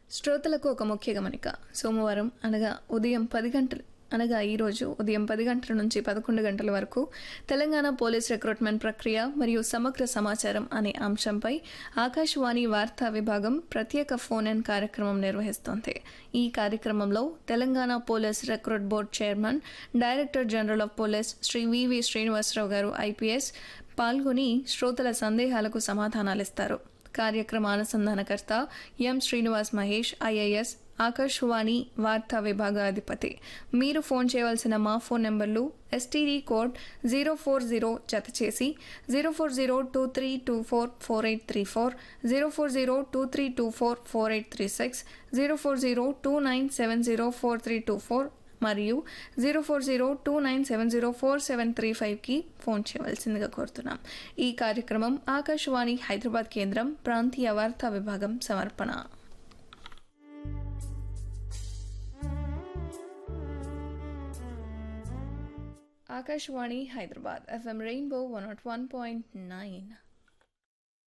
శ్రోతలకు ఒక ముఖ్య గమనిక సోమవారం అనగా ఉదయం పది గంటలు అనగా ఈరోజు ఉదయం పది గంటల నుంచి పదకొండు గంటల వరకు తెలంగాణ పోలీస్ రిక్రూట్మెంట్ ప్రక్రియ మరియు సమగ్ర సమాచారం అనే అంశంపై ఆకాశవాణి వార్తా విభాగం ప్రత్యేక ఫోన్ ఇన్ కార్యక్రమం నిర్వహిస్తోంది ఈ కార్యక్రమంలో Telangana police recruit board chairman director general of police Shri VV Srinivasarao గారు ఐపీఎస్ పాల్గొని శ్రోతల సందేహాలకు సమాధానాలిస్తారు కార్యక్రమ అనుసంధానకర్త ఎం శ్రీనివాస్ మహేష్ ఐఏఎస్ ఆకాశవాణి వార్తా విభాగ అధిపతి మీరు ఫోన్ చేయవలసిన మా ఫోన్ నెంబర్లు STD code zero four zero జత చేసి zero four zero two three two four four eight three four zero four zero two three two four four eight three six zero four zero two nine seven zero four three two four మరియు zero four zero two nine seven zero four seven three ఫైవ్కి phone చేయవలసిందిగా కోరుతున్నాం ఈ కార్యక్రమం ఆకాశవాణి హైదరాబాద్ కేంద్రం ప్రాంతీయ వార్తా విభాగం సమర్పణ Akashvani Hyderabad FM rainbow one nought one point nine